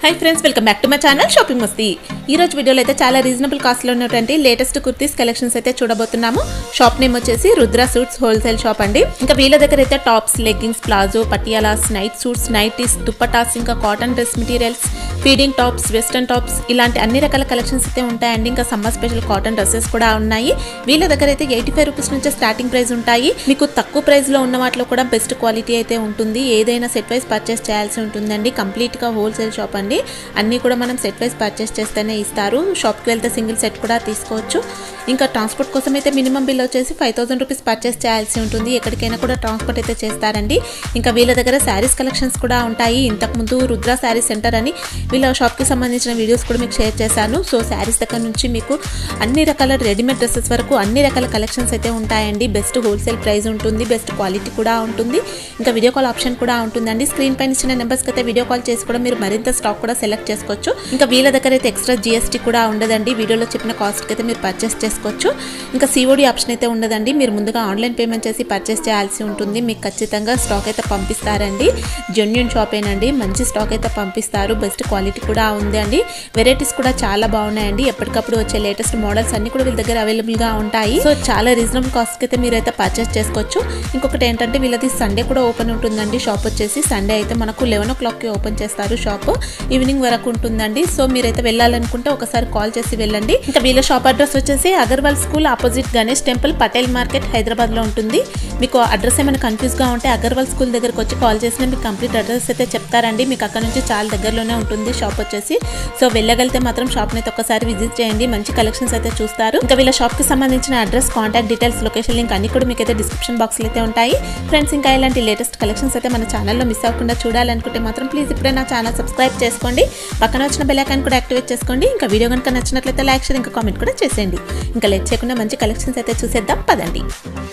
High friends welcome back to my channel shopping Masti ఈ రోజు వీడియోలో అయితే చాలా రీజనబుల్ కాస్ట్లో ఉన్నటువంటి లేటెస్ట్ కుర్తీస్ కలెక్షన్స్ అయితే చూడబోతున్నాము షాప్ నేమ్ వచ్చేసి రుద్ర సూట్స్ హోల్సేల్ షాప్ అండి ఇంకా వీళ్ళ దగ్గర అయితే tops leggings palazzo patialas night suits nighties dupattas ఇంకా cotton dress materials feeding tops western tops ఇలాంటి అన్ని రకాల కలెక్షన్స్ అయితే ఉంటాయండి ఇంకా సమ్మర్ స్పెషల్ కాటన్ డ్రెస్సెస్ కూడా ఉన్నాయి వీళ్ళ దగ్గర అయితే ఎయిటీ ఫైవ్ రూపీస్ నుంచి స్టార్టింగ్ ప్రైస్ ఉంటాయి మీకు తక్కువ ప్రైస్ లో ఉన్న వాటిలో కూడా బెస్ట్ క్వాలిటీ అయితే ఉంటుంది ఏదైనా సెట్ వైస్ పర్చేస్ చేయాల్సి ఉంటుందండి కంప్లీట్ గా హోల్సేల్ షాప్ అండి అన్నీ కూడా మనం సెట్ వైస్ పర్చేస్ చేస్తేనే ఇస్తారు షాప్కి వెళ్తే సింగిల్ సెట్ కూడా తీసుకోవచ్చు ఇంకా ట్రాన్స్పోర్ట్ కోసం అయితే మినిమం బిల్ వచ్చేసి ఫైవ్ థౌసండ్ రూపీస్ పర్చేస్ చేయాల్సి ఉంటుంది ఎక్కడికైనా కూడా ట్రాన్స్పోర్ట్ అయితే చేస్తారండి ఇంకా వీళ్ళ దగ్గర శారీస్ కలెక్షన్స్ కూడా ఉంటాయి ఇంతకుముందు రుద్ర శారీ సెంటర్ అని వీళ్ళ షాప్కి సంబంధించిన వీడియోస్ కూడా మీకు షేర్ చేశాను సో శారీస్ దగ్గర నుంచి మీకు అన్ని రకాల రెడీమేడ్ డ్రెస్సెస్ వరకు అన్ని రకాల కలెక్షన్స్ అయితే ఉంటాయండి బెస్ట్ హోల్సేల్ ప్రైస్ ఉంటుంది బెస్ట్ క్వాలిటీ కూడా ఉంటుంది ఇంకా వీడియో కాల్ ఆప్షన్ కూడా ఉంటుందండి స్క్రీన్ పైన ఇచ్చిన నెంబర్స్కి అయితే వీడియో కాల్ చేసి కూడా మీరు మరింత స్టాక్ కూడా సెలెక్ట్ చేసుకోవచ్చు ఇంకా వీళ్ళ దగ్గర అయితే ఎక్స్ట్రా జిఎస్టీ కూడా ఉండదండి వీడియోలో చెప్పిన కాస్ట్కి అయితే మీరు పర్చేస్ చేసుకోవచ్చు ఇంకా సిఓడి ఆప్షన్ అయితే ఉండదండి మీరు ముందుగా ఆన్లైన్ పేమెంట్ చేసి పర్చేస్ చేయాల్సి ఉంటుంది మీకు ఖచ్చితంగా స్టాక్ అయితే పంపిస్తారండి జెన్యున్ షాపేనండి మంచి స్టాక్ అయితే పంపిస్తారు బెస్ట్ క్వాలిటీ కూడా ఉంది అండి వెరైటీస్ కూడా చాలా బాగున్నాయండి ఎప్పటికప్పుడు వచ్చే లేటెస్ట్ మోడల్స్ అన్ని కూడా వీళ్ళ దగ్గర అవైలబుల్ గా ఉంటాయి సో చాలా రీజనబుల్ కాస్ట్ అయితే మీరు అయితే పర్చేస్ చేసుకోవచ్చు ఇంకొకటి ఏంటంటే వీళ్ళది సండే కూడా ఓపెన్ ఉంటుందండి షాప్ వచ్చేసి సండే అయితే మనకు లెవెన్ ఓ క్లాక్కి ఓపెన్ చేస్తారు షాప్ ఈవినింగ్ వరకు ఉంటుందండి సో మీరైతే వెళ్ళాలనుకుంటే ఒకసారి కాల్ చేసి వెళ్ళండి ఇంకా వీళ్ళ షాప్ అడ్రస్ వచ్చేసి Agarwal school opposite Ganesh temple Patel market Hyderabad లో ఉంటుంది మీకు అడ్రస్ ఏమైనా కన్ఫ్యూజ్ గా ఉంటే అగర్వాల్ స్కూల్ దగ్గరకు వచ్చి కాల్ చేసినా మీకు కంప్లీట్ అడ్రస్ అయితే చెప్తారండి మీకు అక్కడ నుంచి చాలా దగ్గరలోనే ఉంటుంది షాప్ వచ్చేసి సో వెళ్ళగలిగితే మాత్రం షాప్ అయితే ఒకసారి విజిట్ చేయండి మంచి కలెక్షన్స్ అయితే చూస్తారు ఇంకా వీళ్ళ షాప్ కి సంబంధించిన address contact details location link అన్ని కూడా మీకు అయితే డిస్క్రిప్షన్ బాక్స్ అయితే ఉంటాయి ఫ్రెండ్స్ ఇంకా ఇలాంటి లేటెస్ట్ కలెక్షన్స్ అయితే మన ఛానల్లో మిస్ అవ్వకుండా చూడాలనుకుంటే మాత్రం ప్లీజ్ ఇప్పుడే నా ఛానల్ సబ్స్క్రైబ్ చేసుకోండి పక్కన వచ్చిన బెల్ ఐకాన్ కూడా యాక్టివేట్ చేసుకోండి ఇంకా వీడియో కనుక నచ్చినట్లయితే లైక్ షేర్ ఇంకా కామెంట్ కూడా చేసేయండి ఇంకా లేట్ చేయకుండా మంచి కలెక్షన్స్ అయితే చూసేద్దాం పదండి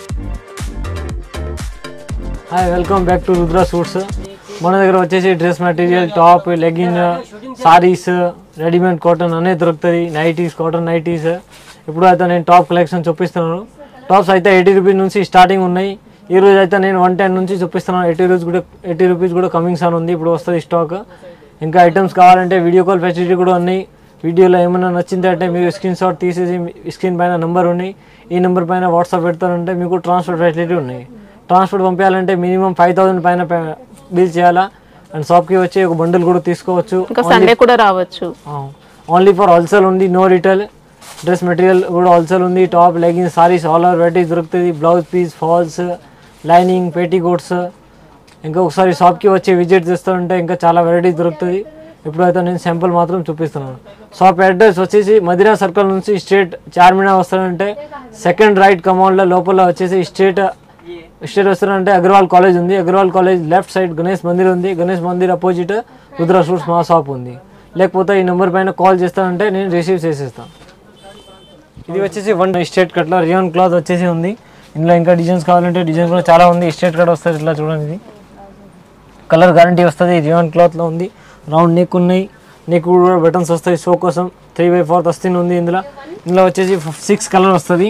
hi welcome back to Rudra suits మన దగ్గర వచ్చేసి dress material top legging saris readymade cotton అనేది దొరుకుతుంది నైటీస్ కాటన్ నైటీస్ ఇప్పుడు అయితే నేను టాప్ కలెక్షన్ చూపిస్తున్నాను టాప్స్ అయితే ఎయిటీ రూపీస్ నుంచి స్టార్టింగ్ ఉన్నాయి ఈ రోజు అయితే నేను వన్ టెన్ నుంచి చూపిస్తున్నాను ఎయిటీ రూపీస్ కూడా ఎయిటీ రూపీస్ కూడా కమింగ్ సాన్ ఉంది ఇప్పుడు వస్తుంది స్టాక్ ఇంకా ఐటమ్స్ కావాలంటే వీడియో కాల్ ఫెసిలిటీ కూడా ఉన్నాయి వీడియోలో ఏమైనా నచ్చింది అంటే మీరు స్క్రీన్ షాట్ తీసేసి స్క్రీన్ పైన నెంబర్ ఉన్నాయి ఈ నెంబర్ పైన వాట్సాప్ పెడతారంటే మీకు ట్రాన్స్పోర్ట్ ఫెసిలిటీ ఉన్నాయి ట్రాన్స్పోర్ట్ పంపించాలంటే మినిమం ఫైవ్ థౌసండ్ పైన బిల్ చేయాలా అండ్ షాప్కి వచ్చి ఒక బండిల్ కూడా తీసుకోవచ్చు ఇంకా సండే కూడా రావచ్చు ఓన్లీ ఫర్ హోల్సేల్ ఉంది నో రిటైల్ డ్రెస్ మెటీరియల్ కూడా హోల్సేల్ ఉంది top leggings saris all over varieties దొరుకుతుంది blouse piece falls lining petticoats ఇంకా ఒకసారి షాప్కి వచ్చి విజిట్ చేస్తుంటే ఇంకా చాలా వెరైటీస్ దొరుకుతుంది ఇప్పుడైతే నేను శాంపుల్ మాత్రం చూపిస్తున్నాను షాప్ అడ్రస్ వచ్చేసి మదీనా సర్కిల్ నుంచి స్ట్రేట్ చార్మినా వస్తారంటే సెకండ్ రైట్ కమౌండ్లో లోపల వచ్చేసి స్ట్రేట్ స్ట్రేట్ వస్తారంటే అగర్వాల్ కాలేజ్ ఉంది Agarwal college left side Ganesh Mandir ఉంది గణేష్ మందిర్ అపోజిట్ రుద్ర సూట్స్ మా షాప్ ఉంది లేకపోతే ఈ నెంబర్ పైన కాల్ చేస్తానంటే నేను రిసీవ్ చేసేస్తాను ఇది వచ్చేసి వన్ స్ట్రేట్ కట్లో రియాన్ క్లాత్ వచ్చేసి ఉంది ఇందులో ఇంకా డిజైన్స్ కావాలంటే డిజైన్స్ కూడా చాలా ఉంది స్ట్రేట్ కట్ వస్తుంది ఇట్లా చూడండి ఇది కలర్ గ్యారంటీ వస్తుంది రియాన్ క్లాత్లో ఉంది రౌండ్ నెక్ ఉన్నాయి నెక్ కూడా బటన్స్ వస్తాయి షో కోసం త్రీ బై ఫోర్త్ వస్తుంది ఉంది ఇందులో ఇందులో వచ్చేసి సిక్స్ కలర్ వస్తుంది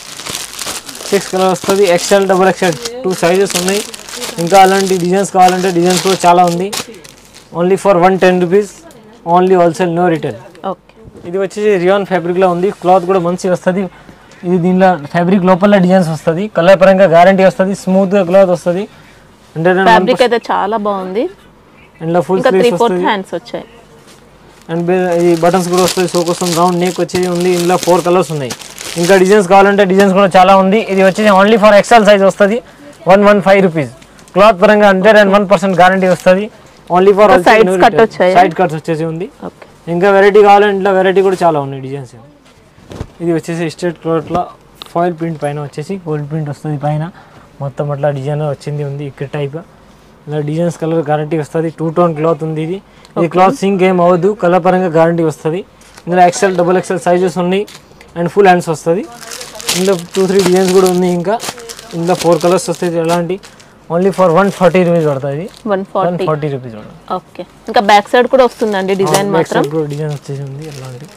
సిక్స్ కలర్ వస్తుంది XL double XL two sizes ఉన్నాయి ఇంకా అలాంటి డిజైన్స్ కావాలంటే డిజైన్స్ కూడా చాలా ఉంది only for one ten rupees only wholesale no retail okay ఇది వచ్చేసి రియాన్ ఫ్యాబ్రిక్లో ఉంది క్లాత్ కూడా మంచిగా వస్తుంది ఇది దీనిలో ఫ్యాబ్రిక్ లోపల డిజైన్స్ వస్తుంది కలర్ పరంగా గ్యారంటీ వస్తుంది స్మూత్గా క్లాత్ వస్తుంది హండ్రెడ్ అండ్ ఫ్యాబ్రిక్ అయితే చాలా బాగుంది అండ్ ఫుల్ ఇంకా త్రీ స్లీవ్స్ ఫోర్త్ వస్తుంది హ్యాండ్స్ వచ్చాయి అండ్ ఈ బటన్స్ కూడా వస్తాయి సో కోసం రౌండ్ నెక్ వచ్చేది ఉంది ఇందులో ఫోర్ కలర్స్ ఉన్నాయి ఇంకా డిజైన్స్ కావాలంటే డిజైన్స్ కూడా చాలా ఉంది ఇది వచ్చేసి ఓన్లీ ఫర్ ఎక్సెల్ సైజ్ వస్తుంది one one five rupees cloth పరంగా hundred and one percent guarantee వస్తుంది ఓన్లీ ఫర్ ఇంకా sides cut వచ్చాయా? సైడ్ కట్స్ వచ్చేసి ఉంది ఓకే ఇంకా వెరైటీ కావాలంటే ఇంట్లో వెరైటీ కూడా చాలా ఉన్నాయి డిజైన్స్ ఇది వచ్చేసి స్ట్రేట్ క్లాత్లో ఫాయిల్ ప్రింట్ పైన వచ్చేసి గోల్డ్ ప్రింట్ వస్తుంది పైన మొత్తం అట్లా డిజైన్ వచ్చింది ఉంది ఇక్కడ టైప్ ఇలా డిజైన్స్ కలర్ గ్యారంటీ వస్తుంది టూ టోన్ క్లాత్ ఉంది ఇది ఇది క్లాత్ సింక్ ఏం అవ్వదు కలర్ పరంగా గ్యారంటీ వస్తుంది ఇందులో ఎక్సెల్ డబుల్ ఎక్సెల్ సైజెస్ ఉన్నాయి అండ్ ఫుల్ హ్యాండ్స్ వస్తుంది ఇందులో టూ త్రీ డిజైన్స్ కూడా ఉన్నాయి ఇంకా ఇందులో ఫోర్ కలర్స్ వస్తాయి ఎలాంటి only for one forty rupees పడుతుంది one one forty forty rupees పడుతుంది ఓకే ఇంకా బ్యాక్ సైడ్ కూడా వస్తుందండి డిజైన్ మాత్రం డిజైన్ వచ్చేసి ఉంది ఎలాంటి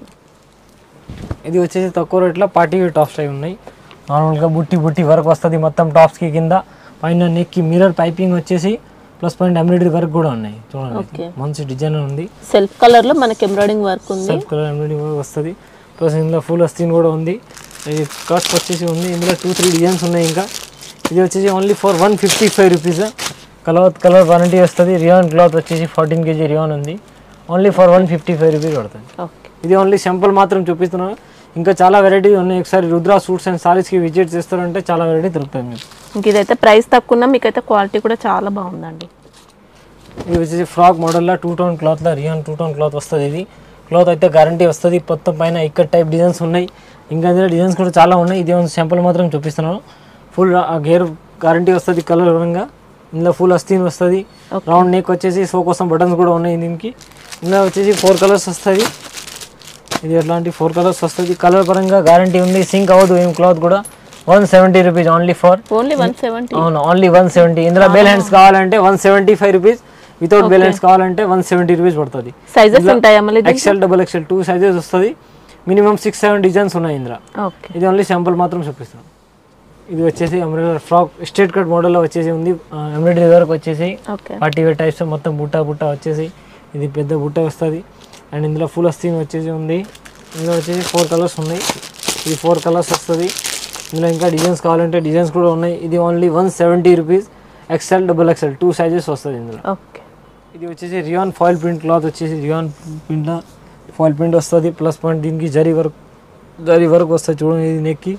ఇది వచ్చేసి తక్కువ రేట్లో పార్టీ వేర్ టాప్స్ అయి ఉన్నాయి నార్మల్గా బుట్టి బుట్టి వర్క్ వస్తుంది మొత్తం టాప్స్కి కింద పైన నెక్కి మిర్రర్ పైపింగ్ వచ్చేసి ప్లస్ పాయింట్ ఎంబ్రాయిడరీ వర్క్ కూడా ఉన్నాయి చూడండి Okay. మంచి డిజైన్ ఉంది సెల్ఫ్ కలర్ లో మనకి ఎంబ్రాయిడింగ్ వర్క్ ఉంది సెల్ఫ్ కలర్ ఎంబ్రాయిడరీ వర్క్ వస్తుంది ప్లస్ ఇందులో ఫుల్ వస్తీన్ కూడా ఉంది ఇది కాస్ట్ వచ్చేసి ఉంది ఇందులో టూ త్రీ డిజైన్స్ ఉన్నాయి ఇంకా ఇది వచ్చేసి only for one fifty five rupees colour colour warranty వస్తుంది రియాన్ క్లాత్ వచ్చేసి ఫార్టీన్ కేజీ రియాన్ ఉంది only for one fifty five rupees పడుతుంది ఓకే ఇది ఓన్లీ సింపుల్ మాత్రం చూపిస్తున్నాను ఇంకా చాలా వెరైటీ ఉన్నాయి ఒకసారి రుద్రా సూట్స్ అండ్ సారీస్కి విజిట్ చేస్తారంటే చాలా వెరైటీ దొరుకుతుంది మీకు ఇంక ఇదైతే ప్రైస్ తక్కువ ఉన్నా మీకైతే క్వాలిటీ కూడా చాలా బాగుందండి ఇది వచ్చేసి ఫ్రాక్ మోడల్లో టూ టోన్ క్లాత్లో రియాన్ టూ టోన్ క్లాత్ వస్తుంది ఇది క్లాత్ అయితే గ్యారంటీ వస్తుంది మొత్తం పైన ఇక్కడ టైప్ డిజైన్స్ ఉన్నాయి ఇంకా ఇందులో డిజైన్స్ కూడా చాలా ఉన్నాయి ఇది సింపుల్ మాత్రం చూపిస్తున్నాను ఫుల్ గేర్ గ్యారంటీ వస్తుంది కలర్ పరంగా ఇందులో ఫుల్ అస్తీన్ వస్తుంది రౌండ్ నెక్ వచ్చేసి సో కోసం బటన్స్ కూడా ఉన్నాయి దీనికి ఇందులో వచ్చేసి ఫోర్ కలర్స్ వస్తుంది ఇది ఎట్లాంటి ఫోర్ కలర్స్ వస్తుంది కలర్ పరంగా గ్యారంటీ ఉంది సింక్ అవ్వదు ఏం క్లాత్ కూడా one seventy rupees only for only one seventy అవును ఓన్లీ వన్ సెవెంటీ ఇందులో బేల్ హ్యాండ్స్ కావాలంటే one seventy five rupees without bell hands కావాలంటే వన్ సెవెంటీ రూపీస్ పడుతుంది సైజెస్ ఉంటాయా మళ్ళీ XL double XL two sizes వస్తుంది మినిమం సిక్స్ సెవెన్ డిజైన్స్ ఉన్నాయి ఇందులో ఓకే ఇది ఓన్లీ శాంపుల్ మాత్రం చూపిస్తాను ఇది వచ్చేసి ఎంబ్రాయిడరీ ఫ్రాక్ స్ట్రేట్ కట్ మోడల్లో వచ్చేసి ఉంది ఎంబ్రాయిడరీ వర్క్ వచ్చేసి ఓకే పార్టీ వేర్ టైప్స్ మొత్తం బుట్ట బుట్ట వచ్చేసి ఇది పెద్ద బుట్ట వస్తుంది అండ్ ఇందులో ఫుల్ వస్తీన్ వచ్చేసి ఉంది ఇందులో వచ్చేసి ఫోర్ కలర్స్ ఉన్నాయి ఇది ఫోర్ కలర్స్ వస్తుంది ఇందులో ఇంకా డిజైన్స్ కావాలంటే డిజైన్స్ కూడా ఉన్నాయి ఇది only one seventy rupees XL double XL two sizes వస్తుంది ఇందులో ఓకే ఇది వచ్చేసి రియాన్ ఫాయిల్ ప్రింట్ క్లాత్ వచ్చేసి రియాన్ ప్రింట్ ఫాయిల్ ప్రింట్ వస్తుంది ప్లస్ పాయింట్ దీనికి జరీ వర్క్ జరీ వర్క్ వస్తుంది చూడండి ఇది నెక్కి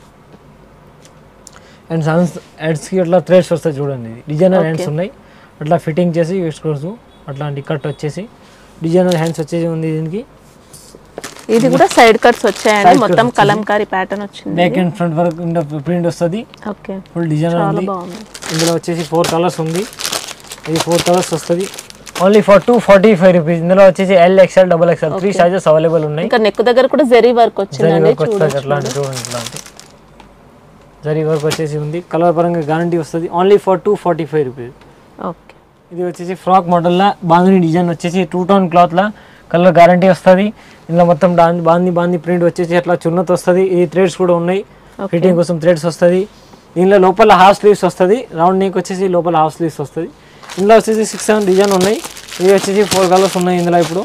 అండ్ సన్స్ హ్యాండ్స్కి అట్లా థ్రెడ్స్ వస్తాయి చూడండి ఇది డిజైనర్ హ్యాండ్స్ ఉన్నాయి అట్లా ఫిట్టింగ్ చేసి వేసుకోవచ్చు అట్లాంటి కట్ వచ్చేసి డిజైనర్ హ్యాండ్స్ వచ్చేసి ఉంది దీనికి ఇది కూడా సైడ్ కట్స్ వచ్చాయండి Side మొత్తం cuts కలంకారీ ప్యాటర్న్ వచ్చింది back and front work print వస్తుంది ఓకే ఫుల్ డిజైనర్ చాలా ఉంది బాగుంది ఇందులో వచ్చేసి ఫోర్ కలర్స్ ఉంది ఇది ఫోర్ కలర్స్ వస్తుంది only for two forty five rupees ఇందులో వచ్చేసి L XL double XL three sizes available ఉన్నాయి ఇంకా నెక్ దగ్గర కూడా జరీ వర్క్ జరీ వచ్చిందండి వర్క్ వస్తుంది అట్లాంటి చూడండి ఇట్లాంటి జరీ వర్క్ వచ్చేసి ఉంది కలర్ పరంగా గ్యారంటీ వస్తుంది only for two forty five rupees okay ఇది వచ్చేసి ఫ్రాక్ మోడల్లో బాందిని డిజైన్ వచ్చేసి టూ టోన్ క్లాత్లో కలర్ గ్యారంటీ వస్తుంది ఇందులో మొత్తం డా- బాంది బాంది ప్రింట్ వచ్చేసి అట్లా చున్నత వస్తుంది ఇది థ్రెడ్స్ కూడా ఉన్నాయి ఫిట్టింగ్ కోసం థ్రెడ్స్ వస్తుంది దీనిలో లోపల హాఫ్ స్లీవ్స్ వస్తుంది రౌండ్ నెక్ వచ్చేసి లోపల హాఫ్ స్లీవ్స్ వస్తుంది ఇందులో వచ్చేసి సిక్స్ సెవెన్ డిజైన్ ఉన్నాయి ఇవి వచ్చేసి ఫోర్ కలర్స్ ఉన్నాయి ఇందులో ఇప్పుడు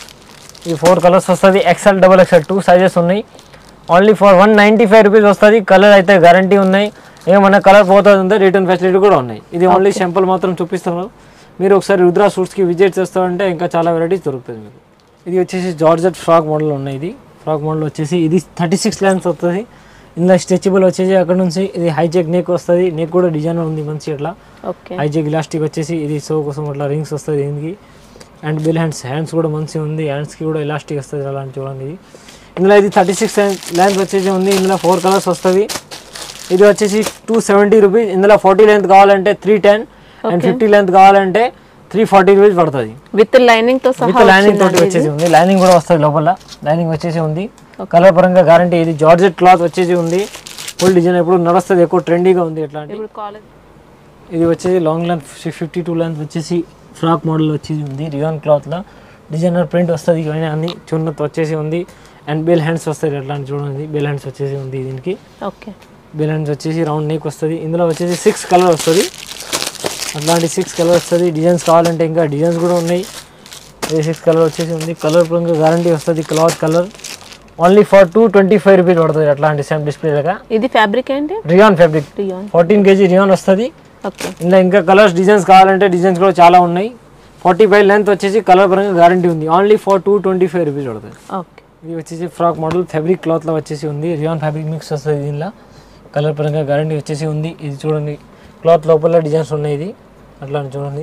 ఈ ఫోర్ కలర్స్ వస్తుంది XL double XL two sizes ఉన్నాయి only for one ninety five rupees వస్తుంది కలర్ అయితే గ్యారంటీ ఉన్నాయి ఏమన్నా కలర్ పోతుంది రిటర్న్ ఫెసిలిటీ కూడా ఉన్నాయి ఇది ఓన్లీ సింపుల్ మాత్రం చూపిస్తున్నారు మీరు ఒకసారి రుద్రా సూట్స్కి విజిట్ చేస్తారంటే ఇంకా చాలా వెరైటీస్ దొరుకుతుంది మీకు ఇది వచ్చేసి జార్జెట్ ఫ్రాక్ మోడల్ ఉన్నాయి ఇది ఫ్రాక్ మోడల్ వచ్చేసి ఇది థర్టీ సిక్స్ లెన్స్ వస్తుంది ఇందులో స్ట్రెచబుల్ వచ్చేసి అక్కడ నుంచి ఇది హైజెక్ నెక్ వస్తుంది నెక్ కూడా డిజైన్ ఉంది మంచి ఇట్లా ఓకే హైజెక్ ఇలాస్టిక్ వచ్చేసి ఇది సో కోసం అట్లా రింగ్స్ వస్తుంది దీనికి అండ్ బిల్ హ్యాండ్స్ హ్యాండ్స్ కూడా మంచిగా ఉంది హ్యాండ్స్కి కూడా ఇలాస్టిక్ వస్తుంది అలాంటి చూడండి ఇది ఇందులో ఇది థర్టీ సిక్స్ లెంత్ వచ్చేసి ఉంది ఇందులో ఫోర్ కలర్స్ వస్తుంది ఇది వచ్చేసి టూ సెవెంటీ రూపీస్ ఇందులో ఫార్టీ లెంత్ కావాలంటే three ten and fifty length కావాలంటే త్రీ ఫార్టీ రూపీస్ పడుతుంది విత్ లైనింగ్ తో సహా విత్ లైనింగ్ తోటి వచ్చేసి ఉంది లైనింగ్ కూడా వస్తుంది లోపల లైనింగ్ వచ్చేసి ఉంది కలర్ పరంగా గ్యారంటీ ఇది జార్జెట్ క్లాత్ వచ్చేసి ఉంది ఫుల్ డిజైన్ ఎప్పుడు నడుస్తుంది ఎక్కువ ట్రెండీగా ఉంది ఇట్లాంటి ఇప్పుడు కాలేజ్ ఇది వచ్చేసి long length fifty two length వచ్చేసి ఫ్రాక్ మోడల్ వచ్చేసి ఉంది రియాన్ క్లాత్లో డిజైనర్ ప్రింట్ వస్తుంది ఇవన్నీ అన్ని చున్నత్ వచ్చేసి ఉంది అండ్ బెల్ హ్యాండ్స్ వస్తాయి అట్లాంటి చూడండి బెల్ హ్యాండ్స్ వచ్చేసి ఉంది దీనికి ఓకే బెల్ హ్యాండ్స్ వచ్చేసి రౌండ్ నెక్ వస్తుంది ఇందులో వచ్చేసి సిక్స్ కలర్ వస్తుంది అట్లాంటి సిక్స్ కలర్ వస్తుంది డిజైన్స్ కావాలంటే ఇంకా డిజైన్స్ కూడా ఉన్నాయి ఇది సిక్స్ కలర్ వచ్చేసి ఉంది కలర్ పరంగా గ్యారంటీ వస్తుంది cloth colour only for two twenty five rupees పడుతుంది అట్లాంటి సేమ్ డిస్ప్లే లాగా ఇది ఫ్యాబ్రిక్ ఏంటి rayon fabric rayon fourteen KG rayon వస్తుంది ఓకే ఇందులో ఇంకా కలర్స్ డిజైన్స్ కావాలంటే డిజైన్స్ కూడా చాలా ఉన్నాయి ఫార్టీ ఫైవ్ లెంత్ వచ్చేసి కలర్ పరంగా గ్యారంటీ ఉంది only for two twenty five rupees పడుతుంది ఓకే ఇది వచ్చేసి ఫ్రాక్ మోడల్ ఫ్యాబ్రిక్ క్లాత్లో వచ్చేసి ఉంది రియాన్ ఫ్యాబ్రిక్ మిక్స్ వస్తుంది దీనిలో కలర్ పరంగా గ్యారంటీ వచ్చేసి ఉంది ఇది చూడండి క్లాత్ లోపల డిజైన్స్ ఉన్నాయి ఇది అట్లా అని చూడండి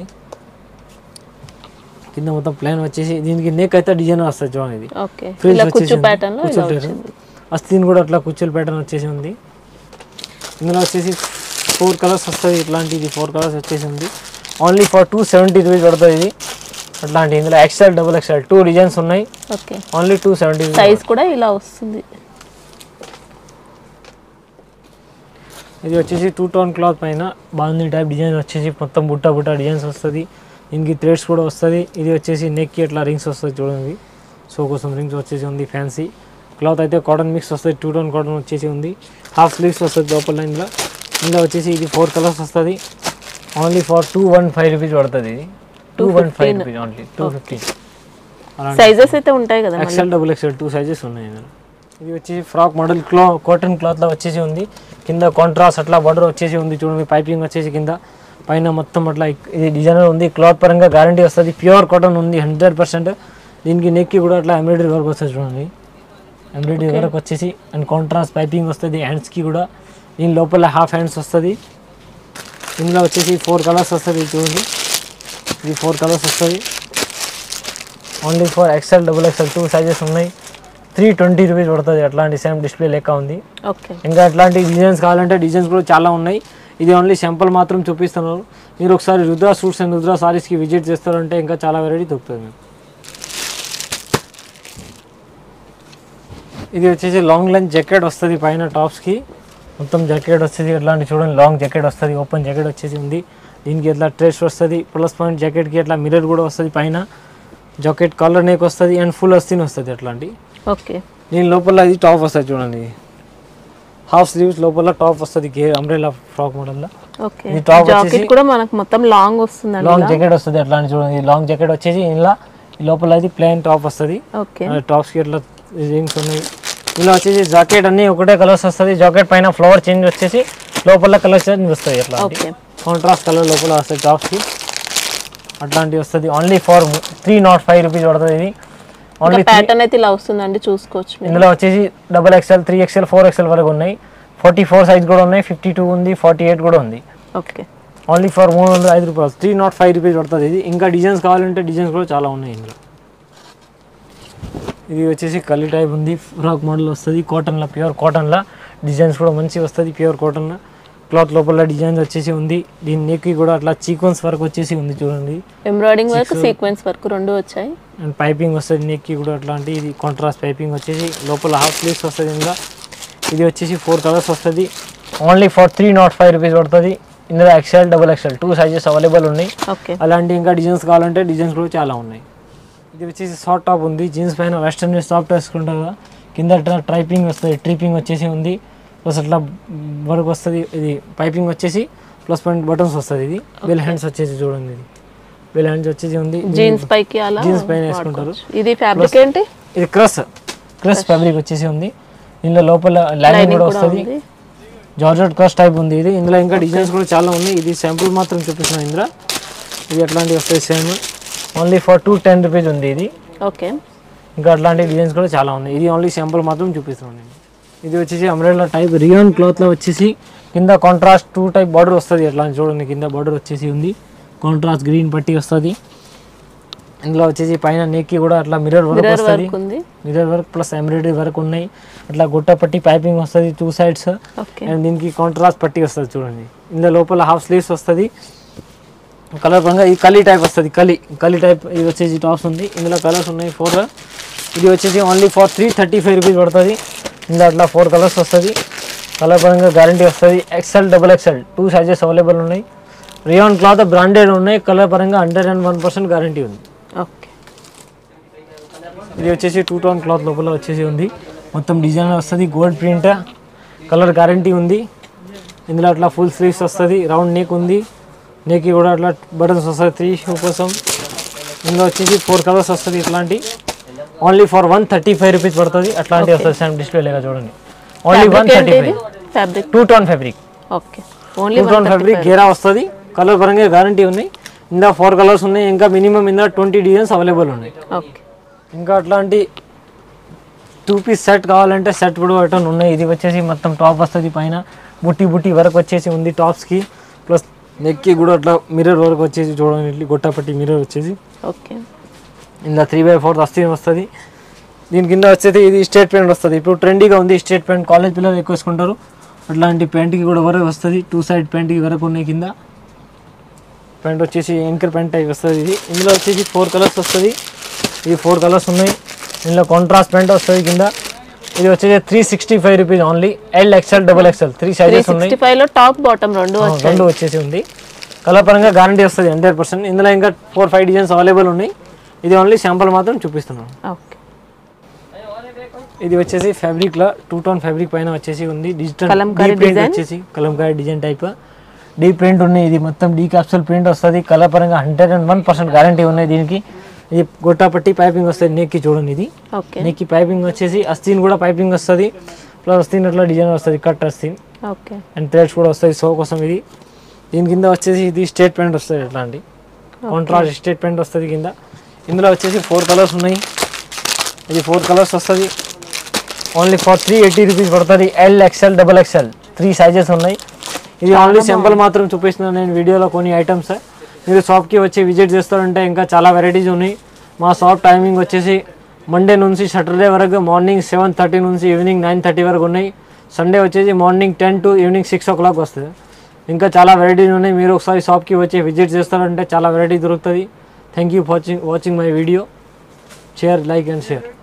కింద మొత్తం ప్లాన్ వచ్చేసి దీనికి నెక్ అయితే డిజైన్ వస్తుంది చూడండి ఇది ఓకే Frills ఇలా వచ్చేసి కుచ్చు ఉంది. ప్యాటర్న్ లో ఇలా కుచ్చు pattern. వచ్చింది అస్థిన్ కూడా అట్లా కుచ్చుల ప్యాటర్న్ వచ్చేసి ఉంది ఇందులో వచ్చేసి ఫోర్ కలర్స్ వస్తుంది ఇట్లాంటి ఇది ఫోర్ కలర్స్ వచ్చేసి ఉంది only for two seventy rupees పడుతుంది ఇది అట్లాంటి ఇందులో XL double XL two designs ఉన్నాయి okay only two seventy size కూడా ఇలా వస్తుంది ఇది వచ్చేసి టూ టోన్ క్లాత్ పైన బాగుంది టైప్ డిజైన్ వచ్చేసి మొత్తం బుట్ట బుట్ట డిజైన్స్ వస్తుంది దీనికి థ్రెడ్స్ కూడా వస్తుంది ఇది వచ్చేసి నెక్కి అట్లా రింగ్స్ వస్తుంది చూడండి సో కోసం రింగ్స్ వచ్చేసి ఉంది ఫ్యాన్సీ క్లాత్ అయితే కాటన్ మిక్స్ వస్తుంది టూ టోన్ కాటన్ వచ్చేసి ఉంది హాఫ్ స్లీవ్స్ వస్తుంది లోపల ఇందులో ఇందులో వచ్చేసి ఇది ఫోర్ కలర్స్ వస్తుంది only for two one five rupees పడుతుంది ఇది two one five rupees only two fifteen sizes అయితే ఉంటాయి కదా మళ్ళీ. XL double XL two sizes ఉన్నాయి ఇందులో ఇది వచ్చి ఫ్రాక్ మోడల్ క్లో కాటన్ క్లాత్లో వచ్చేసి ఉంది కింద కాంట్రాస్ట్ అట్లా బార్డర్ వచ్చేసి ఉంది చూడండి పైపింగ్ వచ్చేసి కింద పైన మొత్తం అట్లా ఇక్- ఇది డిజైనర్ ఉంది క్లాత్ పరంగా గ్యారంటీ వస్తుంది ప్యూర్ కాటన్ ఉంది హండ్రెడ్ పర్సెంట్ దీనికి నెక్కి కూడా అట్లా ఎంబ్రాయిడరీ వర్క్ వస్తుంది చూడండి ఎంబ్రాయిడరీ వర్క్ వచ్చేసి అండ్ కాంట్రాస్ట్ పైపింగ్ వస్తుంది హ్యాండ్స్కి కూడా దీని లోపల హాఫ్ హ్యాండ్స్ వస్తుంది ఇందులో వచ్చేసి ఫోర్ కలర్స్ వస్తుంది చూడండి ఇది ఫోర్ కలర్స్ వస్తుంది only for XL double XL two sizes ఉన్నాయి త్రీ ట్వంటీ రూపీస్ పడుతుంది అట్లాంటి సేమ్ డిస్ప్లే లెక్క ఉంది ఓకే ఇంకా అట్లాంటి డిజైన్స్ కావాలంటే డిజైన్స్ కూడా చాలా ఉన్నాయి ఇది ఓన్లీ శాంపుల్ మాత్రం చూపిస్తున్నారు మీరు ఒకసారి రుద్రా సూట్స్ అండ్ రుద్రా సారీస్కి విజిట్ చేస్తారంటే ఇంకా చాలా వెరైటీ దొరుకుతుంది మీకు ఇది వచ్చేసి లాంగ్ లెంత్ జాకెట్ వస్తుంది పైన టాప్స్కి మొత్తం జాకెట్ వస్తుంది అట్లాంటి చూడండి లాంగ్ జాకెట్ వస్తుంది ఓపెన్ జాకెట్ వచ్చేసి ఉంది దీనికి ఇట్లా ట్రెస్ వస్తుంది ప్లస్ పాయింట్ జాకెట్కి అట్లా మిర్రర్ కూడా వస్తుంది పైన జాకెట్ కలర్ నేక్ వస్తుంది అండ్ ఫుల్ వస్తీన్ వస్తుంది అట్లాంటి ఓకే దీని లోపల ఇది టాప్ వస్తుంది చూడండి హాఫ్ స్లీవ్స్ లోపల టాప్ వస్తుంది గే అంబ్రెలా ఫ్రాక్ మోడల్లో ఓకే ఇది top జాకెట్ వచ్చేసి- కూడా మనకు మొత్తం లాంగ్ వస్తుందండి లాంగ్ జాకెట్ వస్తుంది అట్లాంటి చూడండి ఈ లాంగ్ జాకెట్ వచ్చేసి ఇలా ఈ లోపల ఇది ప్లెయిన్ టాప్ వస్తుంది ఓకే టాప్స్కి ఇట్లా రింగ్స్ ఉన్నాయి ఇలా వచ్చేసి జాకెట్ అన్ని ఒకటే కలర్స్ వస్తుంది జాకెట్ పైన ఫ్లవర్ చేంజ్ వచ్చేసి లోపల కలర్స్ చేంజ్ వస్తాయి అట్లా ఓకే కాంట్రాస్ట్ కలర్ లోపల వస్తాయి టాప్స్కి అట్లాంటివి వస్తుంది only for three nought five rupees పడుతుంది ఇది ఓన్లీ ప్యాటర్న్ అయితే ఇలా వస్తుందండి చూసుకోవచ్చు మీరు ఇందులో వచ్చేసి double XL three XL four XL వరకు ఉన్నాయి ఫార్టీ ఫోర్ సైజ్ కూడా ఉన్నాయి ఫిఫ్టీ టూ ఉంది ఫార్టీ ఎయిట్ కూడా ఉంది ఓకే ఓన్లీ ఫర్ మూడు వందల ఐదు రూపాయలు త్రీ నాట్ ఫైవ్ రూపీస్ పడుతుంది ఇది ఇంకా డిజైన్స్ కావాలంటే డిజైన్స్ కూడా చాలా ఉన్నాయి ఇందులో ఇది వచ్చేసి కలి టైప్ ఉంది ఫ్రాక్ మోడల్ వస్తుంది కాటన్లో ప్యూర్ కాటన్లో డిజైన్స్ కూడా మంచి వస్తుంది ప్యూర్ కాటన్లో క్లాత్ లోపల డిజైన్స్ వచ్చేసి ఉంది దీని నెక్కి కూడా అట్లా సీక్వెన్స్ వర్క్ వచ్చేసి ఉంది చూడండి ఎంబ్రాయిడింగ్ వర్క్ సీక్వెన్స్ వర్క్ రెండు వచ్చాయి అండ్ పైపింగ్ వస్తుంది నెక్కి కూడా అట్లాంటి ఇది కాంట్రాస్ట్ పైపింగ్ వచ్చేసి లోపల హాఫ్ స్లీవ్స్ వస్తుంది ఇందులో ఇది వచ్చేసి ఫోర్ కలర్స్ వస్తుంది only for three nought five rupees పడుతుంది ఇందులో XL double XL two sizes available ఉన్నాయి ఓకే అలాంటి ఇంకా డిజైన్స్ కావాలంటే డిజైన్స్ కూడా చాలా ఉన్నాయి ఇది వచ్చేసి షార్ట్ టాప్ ఉంది జీన్స్ పైన వెస్టర్న్ వేర్ సాఫ్ట్ వేసుకుంటారు కదా కింద అట్లా ట్రైపింగ్ వస్తుంది ట్రిపింగ్ వచ్చేసి ఉంది ప్లస్ అట్లా వర్క్ వస్తుంది ఇది పైపింగ్ వచ్చేసి ప్లస్ పాయింట్ బటన్స్ వస్తుంది ఇది బెల్ హ్యాండ్స్ వచ్చేసి చూడండి ఇది బెల్ హ్యాండ్స్ వచ్చేసి ఉంది జీన్స్ పైకి అలా జీన్స్ పైన వేసుకుంటారు వాడుకోవచ్చు. ఇది ఫ్యాబ్రిక్ ఏంటి ఇది క్రస్ క్రస్ ఫ్యాబ్రిక్ వచ్చేసి ఉంది ఇందులో లోపల లైనింగ్ కూడా వస్తుంది ఉంది జార్జెట్ క్రస్ టైప్ ఉంది ఇది ఇందులో ఇంకా డిజైన్స్ కూడా చాలా ఉన్నాయి ఇది శాంపుల్ మాత్రం చూపిస్తున్నాను ఇందులో ఇది అట్లాంటివి వస్తాయి same only for two ten rupees ఉంది ఇది ఓకే ఇంకా అట్లాంటి డిజైన్స్ కూడా చాలా ఉన్నాయి ఇది ఓన్లీ శాంపుల్ మాత్రం చూపిస్తున్నాను నేను ఇది వచ్చేసి అమ్రెల్లా టైప్ రియాన్ క్లాత్లో వచ్చేసి కింద కాంట్రాస్ట్ టూ టైప్ బార్డర్ వస్తుంది అట్లా చూడండి కింద బార్డర్ వచ్చేసి ఉంది కాంట్రాస్ట్ గ్రీన్ పట్టి వస్తుంది ఇందులో వచ్చేసి పైన నెక్కి కూడా అట్లా మిర్రర్ వర్క్ మిర్రర్ వస్తుంది వర్క్ ఉంది mirror work plus embroidery work ఉన్నాయి అట్లా గుట్ట పట్టి పైపింగ్ వస్తుంది టూ సైడ్స్ ఓకే అండ్ దీనికి కాంట్రాస్ట్ పట్టి వస్తుంది చూడండి ఇందులో లోపల హాఫ్ స్లీవ్స్ వస్తుంది కలర్ పరంగా ఈ కలీ టైప్ వస్తుంది కలీ కలీ టైప్ ఇది వచ్చేసి టాప్స్ ఉంది ఇందులో కలర్స్ ఉన్నాయి ఫోర్ ఇది వచ్చేసి only for three thirty five rupees పడుతుంది ఇందులో అట్లా ఫోర్ కలర్స్ వస్తుంది కలర్ పరంగా గ్యారంటీ వస్తుంది XL double XL two sizes available ఉన్నాయి రియాన్ క్లాత్ బ్రాండెడ్ ఉన్నాయి కలర్ పరంగా hundred and one percent guarantee ఉంది ఓకే ఇది వచ్చేసి టూ టోన్ క్లాత్ లోపల వచ్చేసి ఉంది మొత్తం డిజైన్ వస్తుంది గోల్డ్ ప్రింట్ కలర్ గ్యారంటీ ఉంది ఇందులో అట్లా ఫుల్ స్లీవ్స్ వస్తుంది రౌండ్ నెక్ ఉంది నెక్కి కూడా అట్లా బటన్స్ వస్తుంది త్రీ షూ కోసం ఇందులో వచ్చేసి ఫోర్ కలర్స్ వస్తుంది ఇట్లాంటి only for one thirty five rupees పడుతుంది అట్లాంటి వస్తుంది సేమ్ డిస్ప్లే లేక చూడండి ఓన్లీ వన్ ఫ్యాబ్రిక్ థర్టీ ఏంటి ఇది five fabric two tone fabric okay only two tone fabric గేరా వస్తుంది కలర్ పరంగా గ్యారంటీ ఉన్నాయి ఇందా ఫోర్ కలర్స్ ఉన్నాయి ఇంకా మినిమం ఇందా ట్వంటీ డిజైన్స్ అవైలబుల్ ఉన్నాయి ఓకే ఇంకా అట్లాంటి టూ పీస్ సెట్ కావాలంటే సెట్ కూడా బటన్ ఉన్నాయి ఇది వచ్చేసి మొత్తం టాప్ వస్తుంది పైన బుట్టి బుట్టి వర్క్ వచ్చేసి ఉంది టాప్స్కి ప్లస్ నెక్కి కూడా అట్లా మిర్రర్ వర్క్ వచ్చేసి చూడండి ఇట్లా గొట్టపట్టి మిర్రర్ వచ్చేసి ఓకే ఇందా త్రీ బై ఫోర్త్ వస్తుంది వస్తుంది దీని కింద వచ్చేసి ఇది స్టేట్ ప్యాంట్ వస్తుంది ఇప్పుడు ట్రెండీగా ఉంది స్టేట్ ప్యాంట్ కాలేజ్ పిల్లలు ఎక్కువ వేసుకుంటారు అట్లాంటి ప్యాంట్కి కూడా వరకు వస్తుంది టూ సైడ్ ప్యాంట్కి వరకు ఉన్నాయి కింద ప్యాంట్ వచ్చేసి ఎంకర్ ప్యాంట్ టైప్ వస్తుంది ఇది ఇందులో వచ్చేసి ఫోర్ కలర్స్ వస్తుంది ఇది ఫోర్ కలర్స్ ఉన్నాయి ఇందులో కాంట్రాస్ట్ ప్యాంట్ వస్తుంది కింద ఇది వచ్చేసి three sixty five rupees only L XL double XL three three sizes ఉన్నాయి సిక్స్టీ ఫైవ్ లో టాప్ బాటమ్ రెండు వచ్చాయి రెండు వచ్చేసి ఉంది కలర్ పరంగా గ్యారంటీ వస్తుంది హండ్రెడ్ పర్సెంట్ ఇందులో ఇంకా ఫోర్ ఫైవ్ డిజైన్స్ అవైలబుల్ ఉన్నాయి ఇది ఓన్లీ శాంపుల్ మాత్రం చూపిస్తున్నాను ఓకే ఇది వచ్చేసి ఫ్యాబ్రిక్ లో టూ టోన్ ఫ్యాబ్రిక్ పైన వచ్చేసి ఉంది డిజిటల్ కలంకారీ ప్రింట్ design. వచ్చేసి Kalamkari design type D print ఉన్నాయి ఇది మొత్తం డీ క్యాప్సూల్ ప్రింట్ వస్తుంది కలర్ పరంగా hundred and one percent guarantee ఉన్నాయి దీనికి ఇది గొట్టాపట్టి పైపింగ్ వస్తుంది నెక్కి చూడండి ఇది ఓకే నెక్కి పైపింగ్ వచ్చేసి అస్తీన్ కూడా పైపింగ్ వస్తుంది ప్లస్ అస్తీన్ అట్లా డిజైన్ వస్తుంది కట్ అస్తీన్ ఓకే అండ్ థ్రెడ్స్ కూడా వస్తాయి సో కోసం ఇది దీని కింద వచ్చేసి ఇది స్టేట్ ప్యాంట్ వస్తుంది ఇట్లాంటి కాంట్రాస్ట్ స్టేట్ ప్యాంట్ వస్తుంది కింద ఇందులో వచ్చేసి ఫోర్ కలర్స్ ఉన్నాయి ఇది ఫోర్ కలర్స్ వస్తుంది only for three eighty rupees పడుతుంది L XL double XL three sizes ఉన్నాయి ఇది ఓన్లీ సింపుల్ మాత్రం చూపిస్తున్నాను నేను వీడియోలో కొన్ని ఐటమ్స్ మీరు షాప్కి వచ్చి విజిట్ చేస్తారంటే ఇంకా చాలా వెరైటీస్ ఉన్నాయి మా షాప్ టైమింగ్ వచ్చేసి మండే నుంచి సాటర్డే వరకు మార్నింగ్ సెవెన్ థర్టీ నుంచి ఈవినింగ్ నైన్ థర్టీ వరకు ఉన్నాయి సండే వచ్చేసి morning ten to evening six o'clock వస్తుంది ఇంకా చాలా వెరైటీస్ ఉన్నాయి మీరు ఒకసారి షాప్కి వచ్చి విజిట్ చేస్తారంటే చాలా వెరైటీ దొరుకుతుంది thank you watching watching my video share like and share